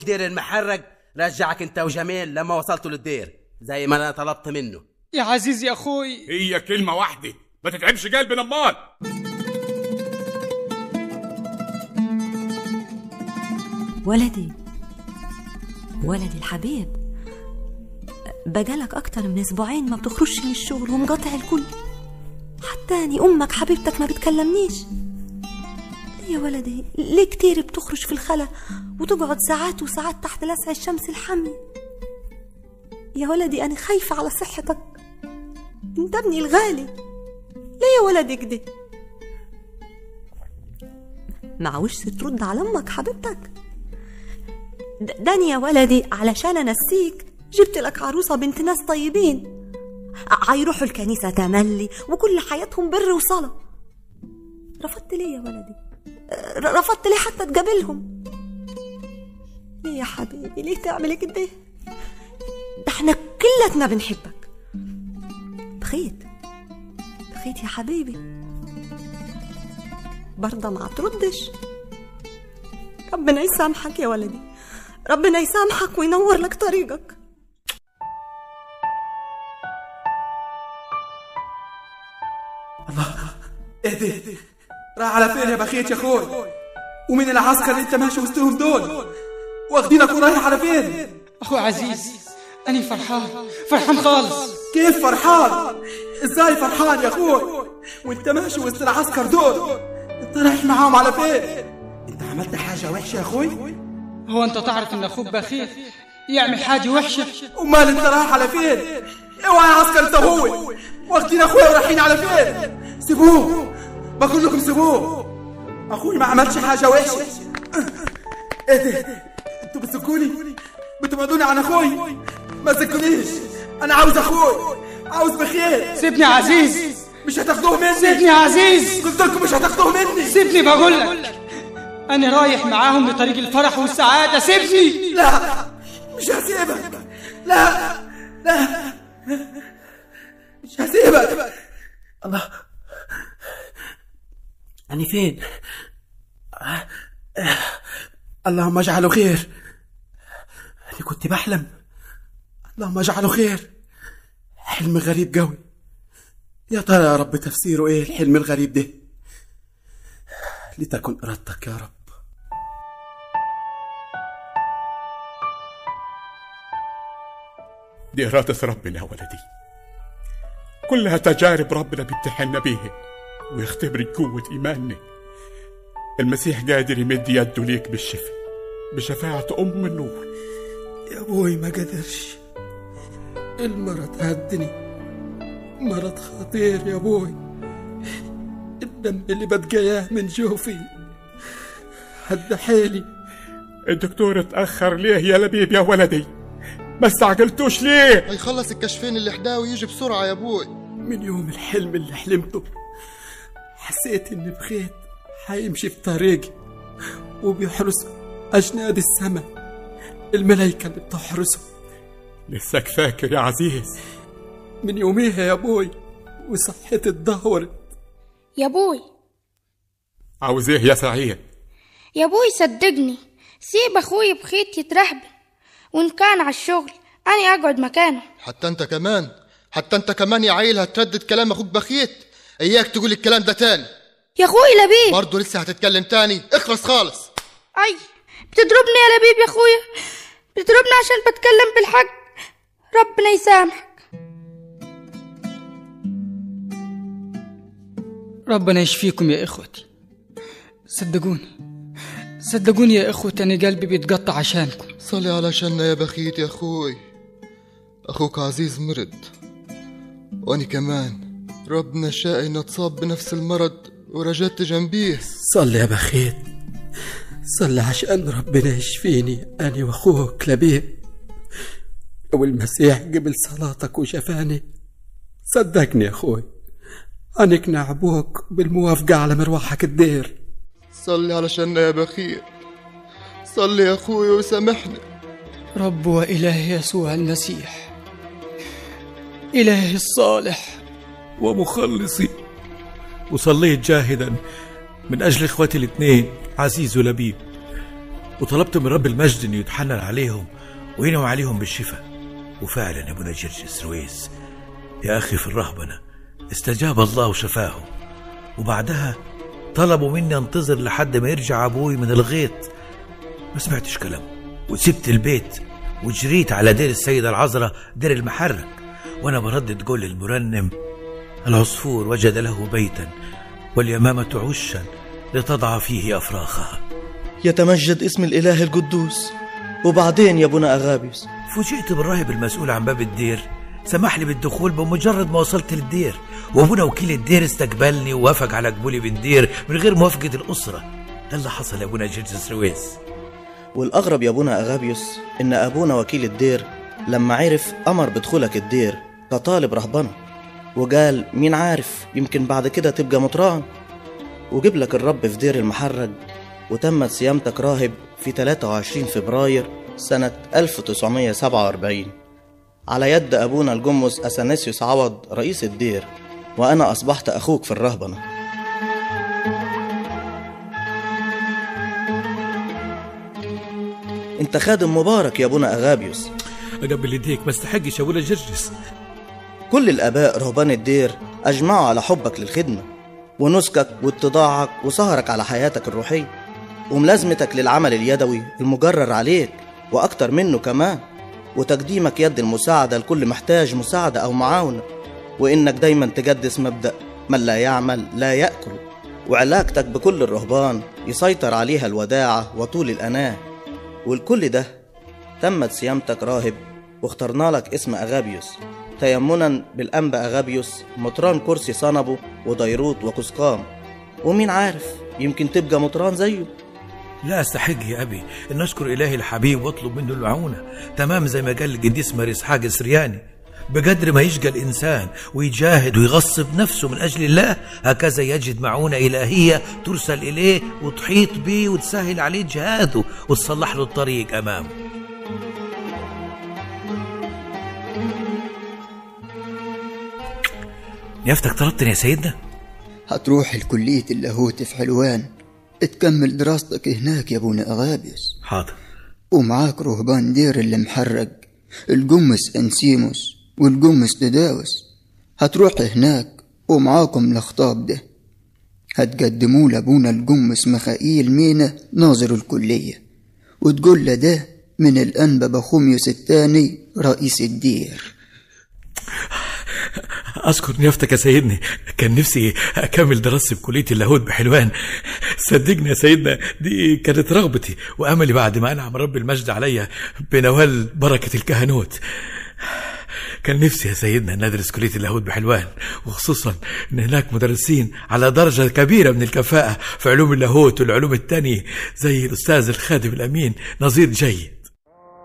دير المحرق رجعك انت وجميل لما وصلتوا للدير زي ما انا طلبت منه يا عزيز يا اخوي هي كلمة واحدة ما تتعبش قلبي نمال ولدي ولدي الحبيب بقالك أكتر من أسبوعين ما بتخرجش من الشغل ومقاطع الكل حتاني أمك حبيبتك ما بتكلمنيش ليه يا ولدي ليه كتير بتخرج في الخلا وتقعد ساعات وساعات تحت لسع الشمس الحامية يا ولدي أنا خايفة على صحتك انت ابني الغالي ليه يا ولدي كده معوش ترد على امك حبيبتك د- داني يا ولدي علشان انسيك جبت لك عروسة بنت ناس طيبين ع- هيروحوا الكنيسة تملي وكل حياتهم بر وصلاة رفضت ليه يا ولدي ر- رفضت ليه حتى تقابلهم ليه يا حبيبي ليه تعمل كده ده احنا كلتنا بنحبك بخيت بخيت يا حبيبي برضه ما تردش ربنا يسامحك يا ولدي ربنا يسامحك وينور لك طريقك ايه ده راح على فين يا بخيت يا اخوي ومين العسكر اللي انت ماشي وسطهم دول واخدينك ورايح على فين اخوي عزيز أنا فرحان فرحان خالص كيف فرحان ازاي فرحان يا اخوي وانت ماشي وسط العسكر دول انت رايح معاهم على فين انت عملت حاجه وحشه يا اخوي هو أنت تعرف إن أخوك بخيل يعمل حاجة وحشة امال انت رايح على فين اوعى يا عسكر انت هو واخدين اخويا ورايحين على فين سيبوه بقول لكم سيبوه اخوي ما عملش حاجه وحشه ايه ده انتوا بتسكوني بتبعدوني عن اخوي ما تسكونيش انا عاوز اخوي عاوز بخير سيبني يا عزيز مش هتاخدوه مني سيبني يا عزيز قلت لكم مش هتاخدوه مني سيبني بقول لك أنا رايح معاهم لطريق الفرح والسعادة سيبني لا مش هسيبك لا لا مش هسيبك الله أنا فين اللهم اجعله خير أنا كنت بحلم اللهم اجعله خير حلم غريب قوي يا ترى يا رب تفسيره ايه الحلم الغريب ده لتكن ارادتك يا رب دي إرادة ربنا يا ولدي كلها تجارب ربنا بيمتحنا بيها ويختبر قوة إيماننا المسيح قادر يمد يده ليك بالشفاء بشفاعة أم النور يا ابوي ما قدرش المرض هدني مرض خطير يا ابوي الدم اللي بتجياه من جوفي هد حيلي الدكتور اتأخر ليه يا لبيب يا ولدي ما استعجلتوش ليه هيخلص الكشفين اللي حداه ويجي بسرعة يا ابوي من يوم الحلم اللي حلمته حسيت اني بخيت حيمشي في طريقي وبيحرس اجناد السماء الملايكة اللي بتحرسه لسك فاكر يا عزيز من يوميها يا ابوي وصحتي اتدهورت يا بوي عاوز ايه يا سعيد يا بوي صدقني سيب اخوي بخيت يترهبن وان كان على الشغل انا اقعد مكانه حتى انت كمان حتى انت كمان يا عيل هتردد كلام اخوك بخيت اياك تقول الكلام ده تاني يا اخوي لبيب برضه لسه هتتكلم تاني اخرس خالص اي بتضربني يا لبيب يا اخويا بتضربني عشان بتكلم بالحق ربنا يسامحك ربنا يشفيكم يا إخوتي صدقوني صدقوني يا إخوتي أنا قلبي بيتقطع عشانكم صلي علشاننا يا بخيت يا اخوي اخوك عزيز مرض واني كمان ربنا شاء ان اتصاب بنفس المرض ورجعت جنبيه صلي يا بخيت صلي عشان ربنا يشفيني أنا وأخوك لبيب لو المسيح قبل صلاتك وشفاني صدقني يا أخوي هنقنع أبوك بالموافقة على مروحك الدير صلي علشاننا يا بخيت صلي يا اخوي وسامحني رب وإله يسوع المسيح إلهي الصالح ومخلصي وصليت جاهدا من أجل إخوتي الاثنين عزيز ولبيب وطلبت من رب المجد انه يتحنن عليهم وينعم عليهم بالشفاء وفعلا يا ابونا جرجس رويس يا اخي في الرهبنه استجاب الله وشفاهم وبعدها طلبوا مني انتظر لحد ما يرجع ابوي من الغيط ما سمعتش كلامه وسبت البيت وجريت على دير السيدة العذراء دير المحرك وانا بردد قول المرنم العصفور وجد له بيتا واليمامة عشا لتضع فيه أفراخها يتمجد اسم الإله القدوس وبعدين يا ابونا أغابيوس فوجئت بالراهب المسؤول عن باب الدير سمح لي بالدخول بمجرد ما وصلت للدير وابونا وكيل الدير استقبلني ووافق على قبولي بالدير من غير موافقة الأسرة ده اللي حصل يا ابونا جيرجس رويس والأغرب يا ابونا أغابيوس إن أبونا وكيل الدير لما عرف أمر بدخولك الدير كطالب رهبنة وقال مين عارف يمكن بعد كده تبقى مطران وجيب لك الرب في دير المحرج وتمت صيامتك راهب في 23 فبراير سنة 1947 على يد أبونا الجمس أثناسيوس عوض رئيس الدير وأنا أصبحت أخوك في الرهبنة أنت خادم مبارك يا أبونا أغابيوس أقبل يديك ما استحقش يا ابونا جرجس كل الآباء رهبان الدير أجمعوا على حبك للخدمة ونسكك واتضاعك وسهرك على حياتك الروحية وملازمتك للعمل اليدوي المجرر عليك وأكتر منه كمان وتقديمك يد المساعدة لكل محتاج مساعدة أو معاونة وإنك دايما تجدس مبدأ من لا يعمل لا يأكل وعلاقتك بكل الرهبان يسيطر عليها الوداعة وطول الأناة والكل ده تمت صيامتك راهب واخترنا لك اسم أغابيوس تيمنا بالأنبا أغابيوس مطران كرسي صنبه وديروت وكسقام ومين عارف يمكن تبقى مطران زيه لا استحق يا أبي أن أشكر إلهي الحبيب وأطلب منه العونة تمام زي ما قال القديس ماري إسحاق السرياني بقدر ما يشقى الإنسان ويجاهد ويغصب نفسه من أجل الله هكذا يجد معونة إلهية ترسل إليه وتحيط به وتسهل عليه جهاده وتصلح له الطريق أمامه يافتك طلبتني يا سيدنا هتروح لكلية اللاهوت في حلوان تكمل دراستك هناك يا ابونا أغابيوس حاضر ومعاك رهبان دير اللي محرج الجمس أنسيموس والجمس تداوس هتروح هناك ومعاكم الأخطاب ده هتقدموا لأبونا الجمس مخائيل مينا ناظر الكلية وتقول له ده من الأنبا بخوميوس الثاني رئيس الدير أذكر نيافتك يا سيدني كان نفسي أكمل دراستي بكلية اللاهوت بحلوان صدقني يا سيدنا دي كانت رغبتي وأملي بعد ما أنعم رب المجد عليا بنوال بركة الكهنوت كان نفسي يا سيدنا أن أدرس كلية اللاهوت بحلوان وخصوصا أن هناك مدرسين على درجة كبيرة من الكفاءة في علوم اللاهوت والعلوم التانية زي الأستاذ الخادم الأمين نظير جي